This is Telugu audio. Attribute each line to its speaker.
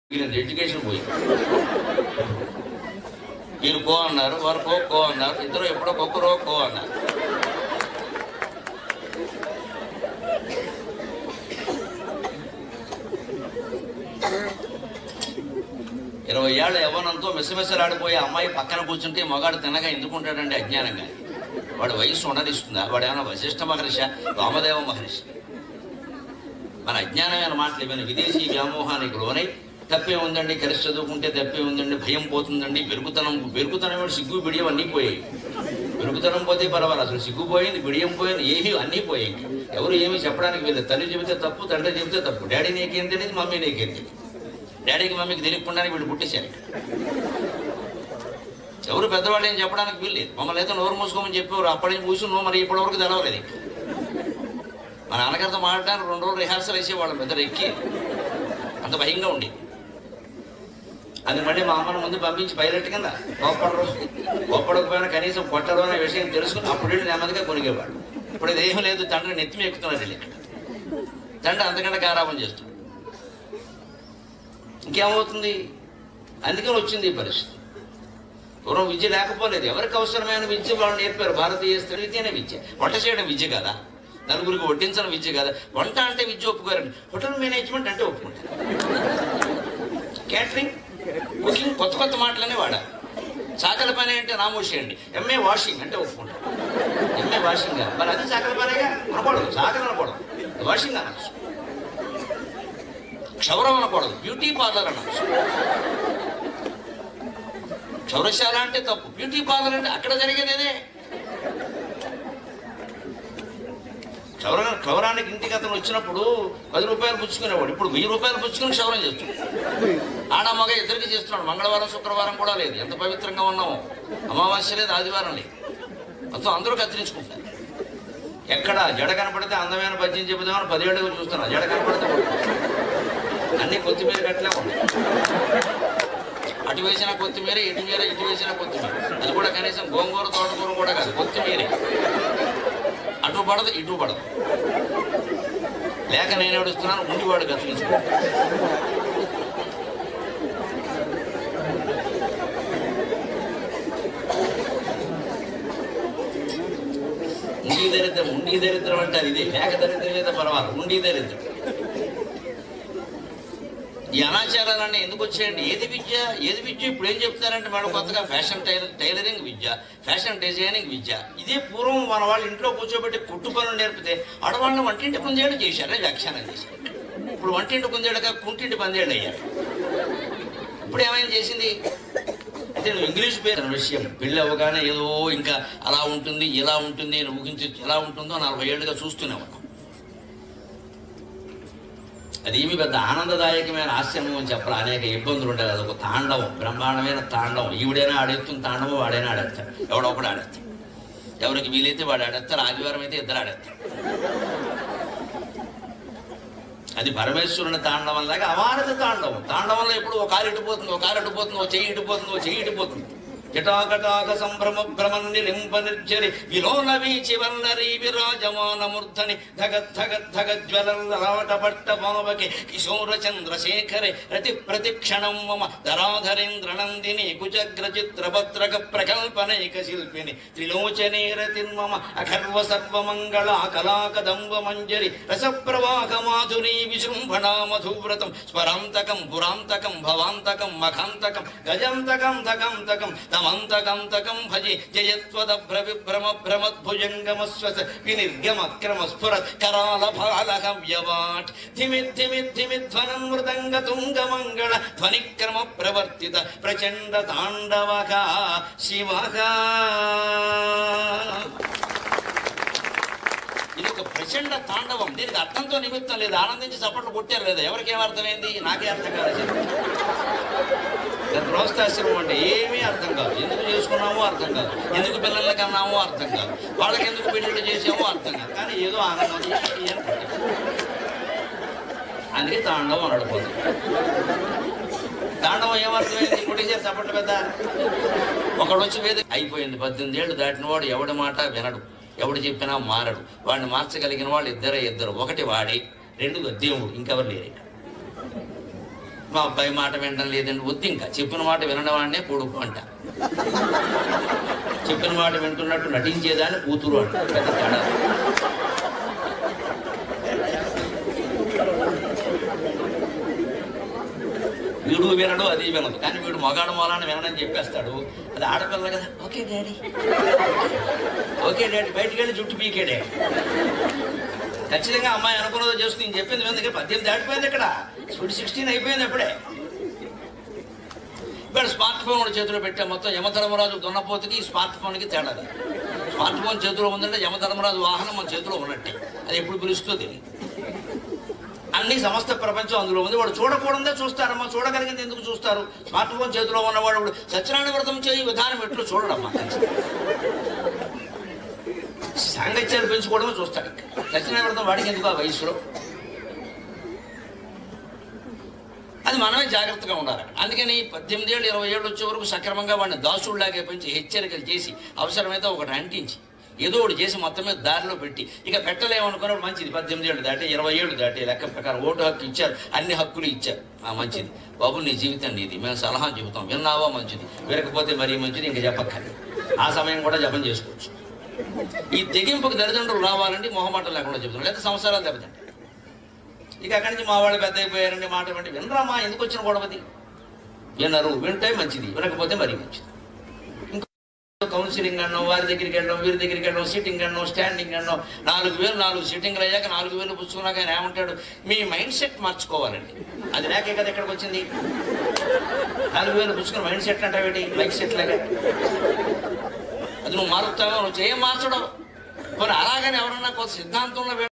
Speaker 1: వీళ్ళ ఎడ్యుకేషన్ పోయి వీరు కో అన్నారు వారు కో కో అన్నారు ఇద్దరు ఎప్పుడో కొక్కరో కో అన్నారు ఇరవై ఏళ్ళ యవ్వనంతో మిసమిసలాడిపోయే అమ్మాయి పక్కన కూర్చుంటే మగాడు తినగా ఎందుకుంటాడండి అజ్ఞానంగా వాడి వయస్సు ఉండనిస్తుందా వాడు ఏమైనా వశిష్ఠ మహర్షి వామదేవ మహర్షి మన అజ్ఞానమైన మాటలు ఏమైనా విదేశీ వ్యామోహానికి లోనై తప్పే ఉందండి కలిసి చదువుకుంటే తప్పే ఉందండి భయం పోతుందండి బెరుకుతనం బెరుకుతనం ఏమిటి, సిగ్గు బిడియం అన్నీ పోయాయి బెరుకుతనం పోతే పర్వాలేదు అసలు సిగ్గు పోయింది బిడియం పోయింది ఏమీ అన్నీ పోయాయి ఎవరు ఏమీ చెప్పడానికి వీళ్ళు తల్లి చెబితే తప్పు తండ్రి చెబితే తప్పు డాడీ నీకేం తెలియదు మమ్మీ నీకేం తెలియదు డాడీకి మమ్మీకి తెలియకుండానే వీళ్ళు పుట్టేశారు ఇక్కడ. ఎవరు పెద్దవాళ్ళు ఏం చెప్పడానికి వీల్లేదు మమ్మల్ని అయితే నోరు మూసుకోమని చెప్పేవారు అప్పటి నుంచి కూర్చుని నువ్వు మరి ఇప్పటి వరకు తెలవలేదు ఇంకా మా నాన్నగారితో మాట్లాడడానికి రెండు రోజులు రిహార్సల్ వేసేవాళ్ళం పెద్దలు ఎక్కి అంత భయంగా ఉండి అది మళ్ళీ మా అమ్మని ముందు పంపించి పైలట్ కింద కోప్పడరు కోప్పడకపోయినా కనీసం కొట్టడం అనే విషయం తెలుసుకుని అప్పుడు వెళ్ళి నెమ్మదిగా కొనిగేవాడు ఇప్పుడు ఇది ఏమీ లేదు తండ్రి నెత్తిమి ఎక్కుతున్నారు వెళ్ళి ఇక్కడ తండ్రి అంతకంటే గారాబం చేస్తున్నాడు ఇంకేమవుతుంది అందుకని వచ్చింది ఈ పరిస్థితి పూర్వం విద్య లేకపోలేదు ఎవరికి అవసరమైన విద్య వాళ్ళు నేర్పారు భారతీయ స్త్రీ విద్యనే విద్య వంట చేయడం విద్య కదా నలుగురికి వడ్డించడం విద్య కదా వంట అంటే విద్య ఒప్పుకోరండి హోటల్ మేనేజ్మెంట్ అంటే ఒప్పుకుంటారు క్యాటరింగ్ కుకింగ్ కొత్త కొత్త మాటలనే వాడాలి చాకల పని అంటే నామోషి అండి ఎంఏ వాషింగ్ అంటే ఒప్పుకుంటారు ఎంఏ వాషింగ్ కాదు మరి అది చాకల పనిగా అనకూడదు చాకలు అనకూడదు వాషింగ్ అనొచ్చు క్షౌరం అనకూడదు బ్యూటీ పార్లర్ అనొచ్చు క్షౌరశాల అంటే తప్పు బ్యూటీ పార్లర్ అంటే అక్కడ జరిగేది అదే క్షౌర క్షౌరానికి ఇంటికి అతను వచ్చినప్పుడు పది రూపాయలు పుచ్చుకునేవాడు ఇప్పుడు వెయ్యి రూపాయలు పుచ్చుకుని క్షౌరం చేస్తున్నాడు ఆడ మగ ఇద్దరికి చేస్తున్నాడు మంగళవారం శుక్రవారం కూడా లేదు ఎంత పవిత్రంగా ఉన్నామో అమావాస్య లేదు ఆదివారం లేదు మొత్తం అందరూ కత్తిరించుకుంటారు ఎక్కడ జడ కనపడితే అందమైన పద్యం చెబుదామని పదిహేడుగా చూస్తున్నా జడ కనపడితే అన్ని కొత్తిమీర కట్టలే ఉన్నాయి అటు వేసిన కొత్తిమీర ఇటు మీద ఇటు వేసిన కొత్తిమీర అది కూడా కనీసం గోంగూర తోటకూర కూడా కాదు కొత్తిమీర అటు పడదు ఇటు పడదు లేక నేను ఏడుస్తున్నాను ఉండివాడు కత్తిరించుకో ఉండి దరిద్రం ఉండి దరిద్రం అంటారు ఇదే లేక దరిద్రం అయితే పర్వాలేదు ఉండి దరిద్రం ఈ అనాచారాలన్నీ ఎందుకు వచ్చాయండి ఏది విద్య ఏది విద్య ఇప్పుడు ఏం చెప్తారంటే మేడం కొత్తగా ఫ్యాషన్ టైలర్ టైలరింగ్ విద్య ఫ్యాషన్ డిజైనింగ్ విద్య ఇదే పూర్వం మన వాళ్ళు ఇంట్లో కూర్చోబెట్టి కుట్టు పనులు నేర్పితే ఆడవాళ్ళని వంటింటి కుందేళ్ళు చేశారు వ్యాఖ్యానం చేశారు ఇప్పుడు వంటింటి కుందేళ్ళగా కుంటింటి పందేళ్ళు అయ్యారు ఇప్పుడు ఏమైనా చేసింది అయితే నువ్వు ఇంగ్లీష్ పేరు అన్న విషయం పెళ్ళి అవ్వగానే ఏదో ఇంకా అలా ఉంటుంది ఇలా ఉంటుంది అని ఊహించి ఎలా ఉంటుందో నలభై ఏళ్ళుగా చూస్తూనే ఉన్నాం అది ఏమి పెద్ద ఆనందదాయకమైన ఆశ్రమం అని చెప్పాలి అనేక ఇబ్బందులు ఉంటాయి అది ఒక తాండవం బ్రహ్మాండమైన తాండవం ఈవిడైనా ఆడేస్తుంది తాండవం వాడైనా ఆడేస్తాడు ఎవడో ఒకడు ఆడేస్తాడు ఎవరికి వీలైతే వాడు ఆడేస్తారు ఆదివారం అయితే ఇద్దరు ఆడేస్తారు అది పరమేశ్వరుని తాండవం లాగా అమానత తాండవం తాండవంలో ఎప్పుడు ఒక కాలు ఇడిపోతుంది ఒక కాలు ఇడిపోతుంది ఒక చెయ్యి ఇడిపోతుంది ఒక చెయ్యి ఇడిపోతుంది జటాకటాక సంభ్రమ భ్రమన్ని లింప నిర్జరి విలోల వీచి వల్లరి విరాజమాన మూర్ధని ధగ ధగ ధగ జ్వలలాట పట్ట భావకి కిశోర చంద్రశేఖరే రతి ప్రతిక్షణం మమ ధరాధరేంద్ర నందిని కుచగ్ర చిత్రభద్రక ప్రకల్పనైక శిల్పిని త్రిలోచనే రతిర్మమ అఖర్వ సర్వమంగళ కళాకదంబ మంజరి రసప్రవాహ మాధురీ విజృంభణా మధువ్రతం స్వరాంతకం పురాంతకం భవాంతకం మఖాంతకం గజంతకం తకంతకం తమంతకం తకం భజి జయత్వదభ్ర విభ్రమ భ్రమద్భుజంగమస్వస వినిర్గమ క్రమ స్ఫురత్ కరాల భాలక వ్యవాట్ ధిమి ధిమి ధిమి ధ్వనం మృదంగ తుంగ మంగళ ధ్వనిక్రమ ప్రవర్తిత ప్రచండ తాండవక శివగా ఇది ఒక ప్రచండ తాండవం దీనికి అర్థంతో నిమిత్తం లేదు ఆనందించి చప్పట్లు కొట్టారు లేదా ఎవరికి ఏం అర్థమైంది నాకే అర్థం కాలేదు గృహస్థాశ్రమం అంటే ఏమీ అర్థం కాదు ఎందుకు చేసుకున్నామో అర్థం కాదు ఎందుకు పిల్లల్ని కన్నామో అర్థం కాదు వాళ్ళకి ఎందుకు పెళ్లిళ్ళు చేసామో అర్థం కాదు కానీ ఏదో ఆనందం ఏంటి అని పట్టించుకోరు. అందుకే తాండవం అని అడిపోతుంది తాండవం ఏమర్థమైంది కొట్టేసారు చప్పట్లు పెద్ద ఒకడు వచ్చి వేద అయిపోయింది పద్దెనిమిది ఏళ్ళు దాటిన వాడు ఎవడి మాట వినడు ఎవడు చెప్పినా మారడు వాడిని మార్చగలిగిన వాళ్ళు ఇద్దరే ఇద్దరు ఒకటి వాడి రెండు దేవుడు ఇంకెవరు లేరు ఇక్కడ మా అబ్బాయి మాట వినడం లేదండి వద్దు ఇంకా చెప్పిన మాట వినడం వాడినే కొడుకు అంట చెప్పిన మాట వింటున్నట్టు నటించేదాన్ని కూతురు అంట పెద్ద తేడా వీడు వినడు అది వినదు కానీ వీడు మగాడు మూలాన్ని వినడని చెప్పేస్తాడు అది ఆడపిల్ల కదా ఓకే డాడీ ఓకే డాడీ బయటికి వెళ్ళి జుట్టు పీకే డాడీ ఖచ్చితంగా అమ్మాయి అనుకున్నదో చేసుకుని నేను చెప్పింది విందుకే పద్దెనిమిది దాటిపోయింది ఇక్కడ స్వీట్ సిక్స్టీన్ అయిపోయింది అప్పుడే ఇప్పుడు స్మార్ట్ ఫోన్ కూడా చేతిలో పెట్టాం మొత్తం యమధర్మరాజు దున్నపోతుకి ఈ స్మార్ట్ ఫోన్కి తేడా లేదు. స్మార్ట్ ఫోన్ చేతిలో ఉందంటే యమధర్మరాజు వాహనం మన చేతిలో ఉన్నట్టే అది ఎప్పుడు పిలుస్తుందో తెలియదు అన్ని సమస్త ప్రపంచం అందులో ఉంది వాడు చూడకూడదే చూస్తారమ్మా చూడగలిగింది ఎందుకు చూస్తారు స్మార్ట్ ఫోన్ చేతిలో ఉన్నవాడు ఇప్పుడు సత్యనారాయణ వ్రతం చేయి విధానం ఎట్లు చూడడమ్మా సాంగత్యాలు పెంచుకోవడమే చూస్తాడు ఇంకా. సత్యనారాయణ వ్రతం వాడికి ఎందుకు ఆ వయసులో అది మనమే జాగ్రత్తగా ఉండాలి అందుకని పద్దెనిమిది ఏళ్ళు ఇరవై ఏళ్ళు వచ్చే వరకు సక్రమంగా వాడిని దాసుడిలాగే పెంచి హెచ్చరికలు చేసి అవసరమైతే ఒకటి అంటించి ఏదో ఒకటి చేసి మొత్తం మీద దారిలో పెట్టి ఇక పెట్టలేమనుకున్నప్పుడు మంచిది పద్దెనిమిది ఏళ్ళు దాటి ఇరవై ఏళ్ళు దాటి లెక్క ప్రకారం ఓటు హక్కు ఇచ్చారు అన్ని హక్కులు ఇచ్చారు ఆ మంచిది బాబు నీ జీవితం నీది మేము సలహా చెబుతాం విన్నావా మంచిది వినకపోతే మరీ మంచిది ఇంకా చెప్పక్కర్లేదు ఆ సమయం కూడా జపం చేసుకోవచ్చు ఈ తెగింపుకు తల్లిదండ్రులు రావాలంటే మొహమాటం లేకుండా చెబుతున్నాం లేదా సంవత్సరాలు దెబ్బతింటాయి ఇక అక్కడి నుంచి మా వాళ్ళు పెద్ద అయిపోయారండి మాట అంటే వినరామా ఎందుకు వచ్చిన గొడవది వినరు వింటే మంచిది వినకపోతే మరీ మంచిది ఇంకో కౌన్సిలింగ్ అన్నాం వారి దగ్గరికి వెళ్ళడం వీరి దగ్గరికి వెళ్ళడం సిట్టింగ్ అన్నాం స్టాండింగ్ అన్నాం నాలుగు వేలు నాలుగు సిట్టింగ్లు అయ్యాక నాలుగు వేలు పుచ్చుకున్నాక ఆయన ఏమంటాడు మీ మైండ్ సెట్ మార్చుకోవాలండి అది లేకే కదా ఇక్కడికి వచ్చింది నాలుగు వేలు పుచ్చుకుని మైండ్ సెట్ అంటే లైక్ సెట్ లాగా అది నువ్వు మారుస్తావో నువ్వు చేయం మార్చడం మరి అలాగని ఎవరన్నా కొంత సిద్ధాంతంలో